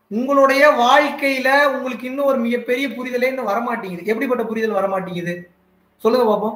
உங்களுடைய வாழ்க்கையில உங்களுக்கு இன்னும் ஒரு மிகப்பெரிய புரிதலே இன்னும் வரமாட்டேங்குது எப்படிப்பட்ட புரிதல் வரமாட்டேங்குது சொல்லுங்க பாப்போம்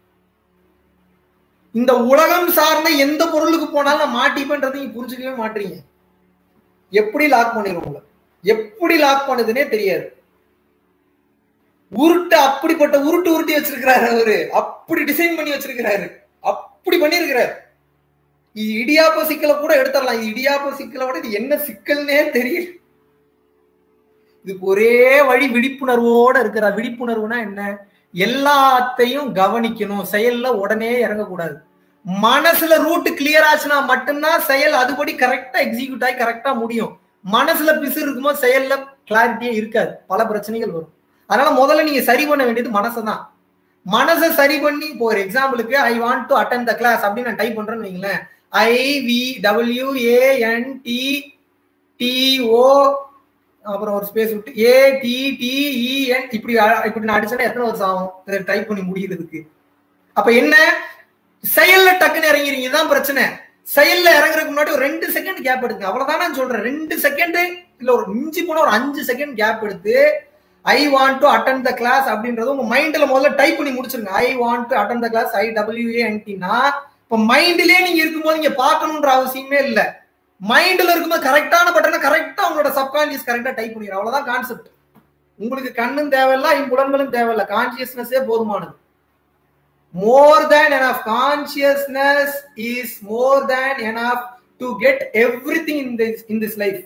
இந்த உலகம் சார்ந்த எந்த பொருளுக்கு போனாலும் நான் மாட்டிப்பேன்றதை நீங்க புரிஞ்சுக்கவே மாட்டீங்க எப்படி லாக் பண்ணிடும் உங்களை எப்படி லாக் பண்ணுதுன்னே தெரியாது உருட்டு அப்படிப்பட்ட உருட்டு உருட்டி வச்சிருக்கிறாரு அவரு அப்படி டிசைன் பண்ணி வச்சிருக்கிறாரு அப்படி பண்ணிருக்கிறாரு இது இடியாப்ப சிக்கலை கூட எடுத்துடலாம் இது இடியாப்ப சிக்கலை விட இது என்ன சிக்கல்னே தெரியல இதுக்கு ஒரே வழி விழிப்புணர்வோட இருக்கிறார் விழிப்புணர்வுனா என்ன எல்லாத்தையும் கவனிக்கணும் செயல்ல உடனே இறங்கக்கூடாது மனசுல ரூட் கிளியர் ஆச்சுன்னா மட்டும்தான் செயல் அதுபடி கரெக்டா எக்ஸிக்யூட் ஆகி கரெக்டா முடியும் மனசுல பிசு இருக்கும்போது செயல்ல கிளாரிட்டியே இருக்காது பல பிரச்சனைகள் வரும் அதனால முதல்ல நீங்க சரி பண்ண வேண்டியது மனசை தான் மனசை சரி பண்ணி இப்போ ஒரு எக்ஸாம்பிளுக்கு I want to attend the class அப்படின்னு நான் டைப் பண்றேன்னு வைங்களேன் I V W A N T T O அப்புறம் ஒரு ஸ்பேஸ் விட்டு ஏ டி டி இஎன் இப்படி இப்படி நான் அடிச்சேன்னா எத்தனை வருஷம் ஆகும் இதை டைப் பண்ணி முடிகிறதுக்கு அப்ப என்ன செயல்ல டக்குன்னு இறங்கிறீங்க தான் பிரச்சனை செயல்ல இறங்குறதுக்கு முன்னாடி ஒரு ரெண்டு செகண்ட் கேப் எடுங்க அவ்வளவுதான் நான் சொல்றேன் ரெண்டு செகண்ட் இல்ல ஒரு மிஞ்சி போன ஒரு அஞ்சு செகண்ட் கேப் எடுத்து I want to attend the class அப்படின்றது உங்க மைண்ட்ல முதல்ல டைப் பண்ணி முடிச்சிருங்க I want to attend the class I டபிள்யூஏஎன்டினா இப்ப மைண்ட்லயே நீங்க இருக்கும்போது நீங்க பார்க்கணுன்ற அவசியமே இல்ல மைண்ட்ல இருக்கும்போது கரெக்டான பட்டனை கரெக்டா உங்களோட சப்கான்சியஸ் கரெக்டா டைப் பண்ணிடுற அவ்வளவுதான் கான்செப்ட் உங்களுக்கு கண்ணும் தேவையில்ல ஐம்புலன்களும் தேவையில்ல கான்சியஸ்னஸே போதுமானது more than enough consciousness is more than enough to get everything in this in this life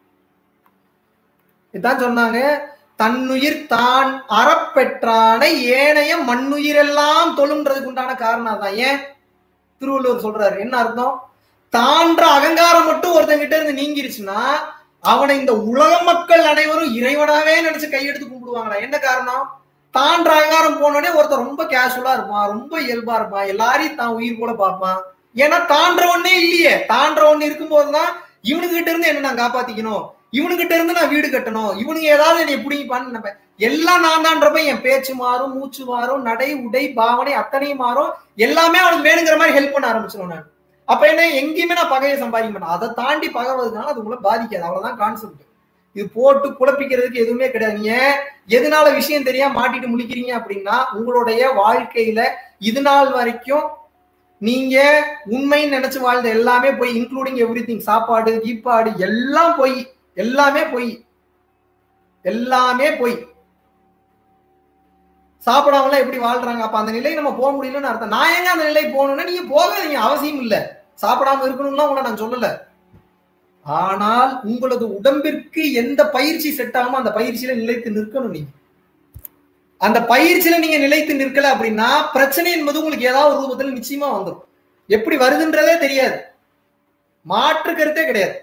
இதான் சொன்னாங்க தன்னுயிர் தான் அறப்பெற்றான ஏனைய மண்ணுயிரெல்லாம் தொழுன்றதுக்கு உண்டான காரணம் தான் ஏன் திருவள்ளுவர் சொல்றாரு என்ன அர்த்தம் தான்ற அகங்காரம் மட்டும் ஒருத்தங்கிட்ட இருந்து நீங்கிருச்சுன்னா அவனை இந்த உலக மக்கள் அனைவரும் இறைவனாவே நினைச்சு கையெடுத்து கும்பிடுவாங்களா என்ன காரணம் தான்ற அகங்காரம் போனோடனே ஒருத்தர் ரொம்ப கேஷுவலா இருப்பான் ரொம்ப இயல்பா இருப்பான் எல்லாரையும் தான் உயிர் கூட பார்ப்பான் ஏன்னா தான்ற ஒன்னே இல்லையே தான்ற ஒண்ணு இருக்கும்போதுதான் இவனுக்கிட்ட இருந்து என்ன நான் காப்பாத்திக்கணும் இவனுக்கிட்ட இருந்து நான் வீடு கட்டணும் இவனுங்க ஏதாவது என்னை பிடிப்பான்னு நினைப்பேன் எல்லாம் நான் தான்றப்ப என் பேச்சு மாறும் மூச்சு மாறும் நடை உடை பாவனை அத்தனையும் மாறும் எல்லாமே அவனுக்கு வேணுங்கிற மாதிரி ஹெல்ப் பண்ண ஆரம்பிச்சிடும் நான் அப்ப என்ன எங்கேயுமே நான் பகையை சம்பாதிக்க மாட்டேன் அதை தாண்டி பகவதுனால அது உங்களை பாதிக்காது அவ்வளவுதான் கான்செப்ட் இது போட்டு குழப்பிக்கிறதுக்கு எதுவுமே கிடையாது நீங்க எதனால விஷயம் தெரியாம மாட்டிட்டு முழிக்கிறீங்க அப்படின்னா உங்களுடைய வாழ்க்கையில இது நாள் வரைக்கும் நீங்க உண்மைன்னு நினைச்சு வாழ்ந்த எல்லாமே போய் இன்க்ளூடிங் எவ்ரி திங் சாப்பாடு கீப்பாடு எல்லாம் போய் எல்லாமே போய் எல்லாமே போய் சாப்பிடாமலாம் எப்படி வாழ்றாங்க அப்ப அந்த நிலை நம்ம போக முடியலன்னு அர்த்தம் நான் எங்க அந்த நிலை போகணும்னா நீங்க போகாதீங்க அவசியம் இல்ல சாப்பிடாம இருக்கணும்னா உங்களை நான் சொல்லல ஆனால் உங்களது உடம்பிற்கு எந்த பயிற்சி செட் ஆகுமோ அந்த பயிற்சியில நிலைத்து நிற்கணும் நீங்க அந்த பயிற்சியில நீங்க நிலைத்து நிற்கல அப்படின்னா பிரச்சனை என்பது உங்களுக்கு ஏதாவது ஒரு ரூபத்துல நிச்சயமா வந்துடும் எப்படி வருதுன்றதே தெரியாது மாற்று கருத்தே கிடையாது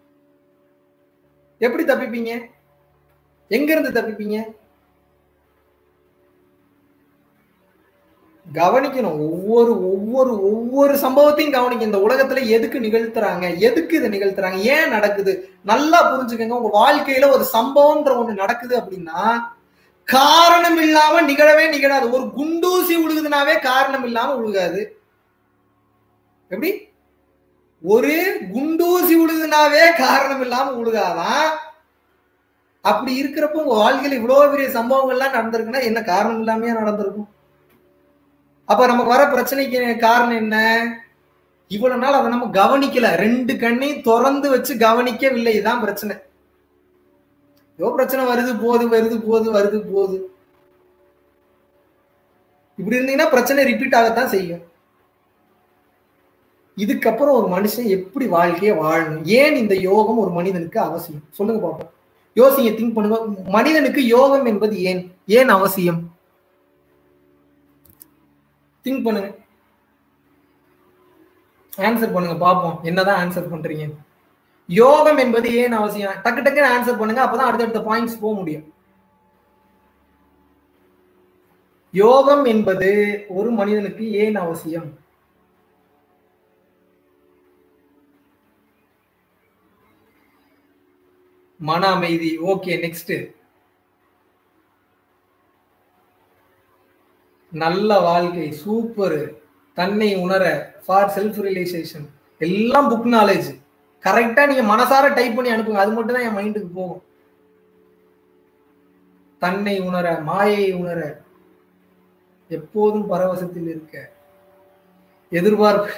எப்படி தப்பிப்பீங்க எங்க இருந்து தப்பிப்பீங்க கவனிக்கணும் ஒவ்வொரு ஒவ்வொரு ஒவ்வொரு சம்பவத்தையும் கவனிக்க இந்த உலகத்துல எதுக்கு நிகழ்த்துறாங்க எதுக்கு இதை நிகழ்த்துறாங்க ஏன் நடக்குது நல்லா புரிஞ்சுக்கங்க உங்க வாழ்க்கையில ஒரு சம்பவம்ன்ற ஒண்ணு நடக்குது அப்படின்னா காரணம் இல்லாம நிகழவே நிகழாது ஒரு குண்டூசி உழுகுதுனாவே காரணம் இல்லாம உழுகாது எப்படி ஒரு குண்டூசி உழுகுதுனாவே காரணம் இல்லாம உழுகாதான் அப்படி இருக்கிறப்போ உங்க வாழ்க்கையில இவ்வளவு பெரிய சம்பவங்கள்லாம் நடந்திருக்குன்னா என்ன காரணம் இல்லாமயே நடந்திருக்கும் அப்ப நமக்கு வர பிரச்சனைக்கு காரணம் என்ன இவ்வளவு நாள் அதை நம்ம கவனிக்கல ரெண்டு கண்ணையும் திறந்து வச்சு கவனிக்கவில்லை இதுதான் பிரச்சனை ஏதோ பிரச்சனை வருது போகுது வருது போகுது வருது போகுது இப்படி இருந்தீங்கன்னா பிரச்சனை ரிப்பீட் ஆகத்தான் செய்யும் இதுக்கப்புறம் ஒரு மனுஷன் எப்படி வாழ்க்கையை வாழணும் ஏன் இந்த யோகம் ஒரு மனிதனுக்கு அவசியம் சொல்லுங்க பாப்போம் யோசிங்க திங்க் பண்ணுங்க மனிதனுக்கு யோகம் என்பது ஏன் ஏன் அவசியம் திங்க் பண்ணுங்க ஆன்சர் பண்ணுங்க பாப்போம் என்னதான் ஆன்சர் பண்றீங்க யோகம் என்பது ஏன் அவசியம் டக்கு டக்குன்னு ஆன்சர் பண்ணுங்க அப்பதான் அடுத்தடுத்த பாயிண்ட்ஸ் போக முடியும் யோகம் என்பது ஒரு மனிதனுக்கு ஏன் அவசியம் மன அமைதி ஓகே நெக்ஸ்ட் நல்ல வாழ்க்கை சூப்பர் தன்னை உணர ஃபார் செல்ஃப் ரியலைசேஷன் எல்லாம் புக் நாலேஜ் கரெக்டா நீங்க மனசார டைப் பண்ணி அனுப்புங்க அது மட்டும் தான் என் மைண்டுக்கு போகும் தன்னை உணர மாயை உணர எப்போதும் பரவசத்தில் இருக்க எதிர்பார்ப்பு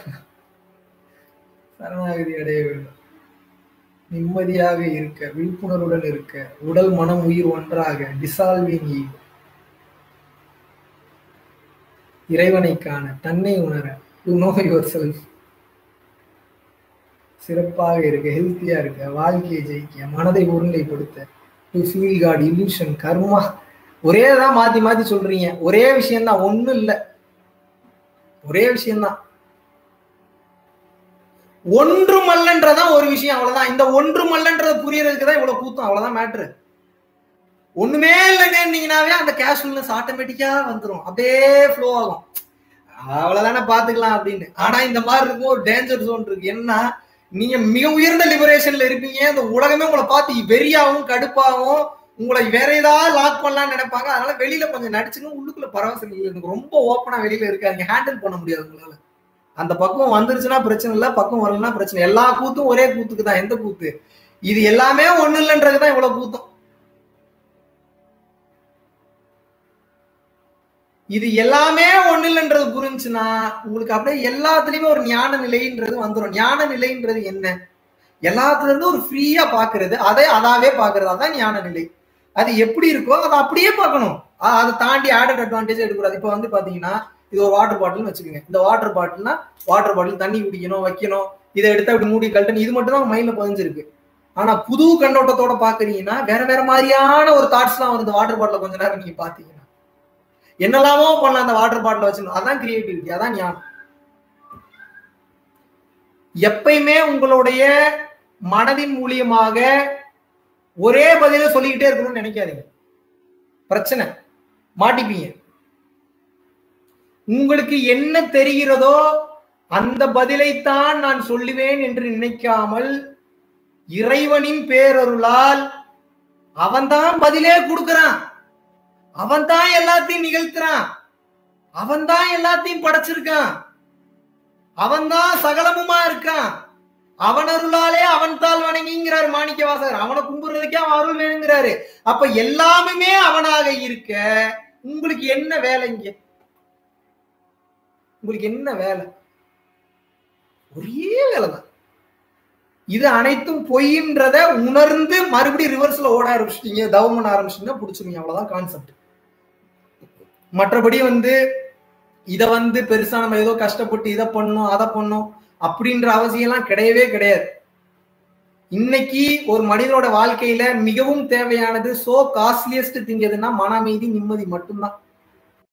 சரணாகதி அடைய வேண்டும் நிம்மதியாக இருக்க விழிப்புணர்வுடன் இருக்க உடல் மனம் உயிர் ஒன்றாக டிசால்விங் இறைவனை காண தன்னை உணர டு நோ யுவர் செல்ஃப் சிறப்பாக இருக்க ஹெல்த்தியா இருக்க வாழ்க்கையை ஜெயிக்க மனதை ஒருநிலைப்படுத்த to feel god illusion karma ஒரே தான் மாத்தி மாத்தி சொல்றீங்க ஒரே விஷயம்தான் ஒண்ணும் இல்லை ஒரே விஷயம்தான் ஒன்றுமல்லன்றதான் ஒரு விஷயம் அவ்வளவுதான் இந்த ஒன்றுமல்லன்றத புரியறதுக்கு தான் இவ்வளவு கூத்தம் அவ்வளவுதான் மேட்ரு ஒண்ணுமே இல்லைங்கன்னீங்கனாவே அந்த கேஷுவல்னஸ் ஆட்டோமேட்டிக்கா வந்துடும் அப்படியே ஃப்ளோ ஆகும் அவ்வளவுதானே பாத்துக்கலாம் அப்படின்னு ஆனா இந்த மாதிரி இருக்கும் ஒரு டேஞ்சர் ஜோன் இருக்கு என்ன நீங்க மிக உயர்ந்த லிபரேஷன்ல இருப்பீங்க இந்த உலகமே உங்களை பார்த்து வெறியாவும் கடுப்பாவும் உங்களை வேற ஏதாவது லாக் பண்ணலாம்னு நினைப்பாங்க அதனால வெளியில கொஞ்சம் நடிச்சுங்க உள்ளுக்குள்ள பரவசம் இல்லை எனக்கு ரொம்ப ஓப்பனா வெளியில இருக்காங்க ஹேண்டில் பண்ண முடியாது உங்களால அந்த பக்கம் வந்துருச்சுன்னா பிரச்சனை இல்லை பக்கம் வரலன்னா பிரச்சனை எல்லா கூத்தும் ஒரே கூத்துக்கு தான் எந்த கூத்து இது எல்லாமே ஒண்ணு இல்லைன்றதுதான் இவ்வளவு கூத்தம் இது எல்லாமே ஒண்ணு இல்லைன்றது புரிஞ்சுன்னா உங்களுக்கு அப்படியே எல்லாத்துலயுமே ஒரு ஞான நிலைன்றது வந்துடும் ஞான நிலைன்றது என்ன எல்லாத்துல இருந்து ஒரு ஃப்ரீயா பாக்குறது அதை அதாவே பாக்குறது அதான் ஞான நிலை அது எப்படி இருக்கோ அதை அப்படியே பார்க்கணும் அதை தாண்டி ஆடட் அட்வான்டேஜ் எடுக்கூடாது இப்போ வந்து பாத்தீங்கன்னா இது ஒரு வாட்டர் பாட்டில்னு வச்சுக்கோங்க இந்த வாட்டர் பாட்டில்னா வாட்டர் பாட்டில் தண்ணி குடிக்கணும் வைக்கணும் இதை எடுத்து அப்படி மூடி கழட்டணும் இது மட்டும் தான் மைண்ட்ல பதிஞ்சிருக்கு ஆனா புது கண்ணோட்டத்தோட பாக்குறீங்கன்னா வேற வேற மாதிரியான ஒரு தாட்ஸ் எல்லாம் வந்து வாட்டர் பாட்டில கொஞ்ச நேரம் நீங்க பாத்தீங்கன்னா என்னெல்லாமோ பண்ணலாம் அந்த வாட்டர் பாட்டில் வச்சுக்கணும் அதான் கிரியேட்டிவிட்டி அதான் ஞானம் எப்பயுமே உங்களுடைய மனதின் மூலியமாக ஒரே பதில சொல்லிக்கிட்டே இருக்கணும்னு நினைக்காதீங்க பிரச்சனை மாட்டிப்பீங்க உங்களுக்கு என்ன தெரிகிறதோ அந்த பதிலைத்தான் நான் சொல்லுவேன் என்று நினைக்காமல் இறைவனின் பேரருளால் அவன்தான் பதிலே கொடுக்கறான் அவன் தான் எல்லாத்தையும் நிகழ்த்துறான் அவன் தான் எல்லாத்தையும் படைச்சிருக்கான் அவன் தான் சகலமுமா இருக்கான் அவன் அருளாலே அவன் தாள் வணங்கிங்கிறார் மாணிக்க வாசகர் அவனை கும்பிடுறதுக்கே அவன் அருள் வேணுங்கிறாரு அப்ப எல்லாமே அவனாக இருக்க உங்களுக்கு என்ன வேலை இங்க உங்களுக்கு என்ன வேலை ஒரே வேலை தான் இது அனைத்தும் பொய்ன்றத உணர்ந்து மறுபடியும் ரிவர்ஸ்ல ஓட ஆரம்பிச்சிட்டீங்க தவம் பண்ண ஆரம்பிச்சிட்டீங்கன்னா பிடிச்சிருங்க அவ்வளவுதான் கான்செப்ட் மற்றபடி வந்து இத வந்து பெருசா நம்ம ஏதோ கஷ்டப்பட்டு இதை பண்ணும் அதை பண்ணும் அப்படின்ற அவசியம்லாம் கிடையவே கிடையாது இன்னைக்கு ஒரு மனிதனோட வாழ்க்கையில மிகவும் தேவையானது சோ காஸ்ட்லியஸ்ட் திங் எதுன்னா மன அமைதி நிம்மதி மட்டும்தான்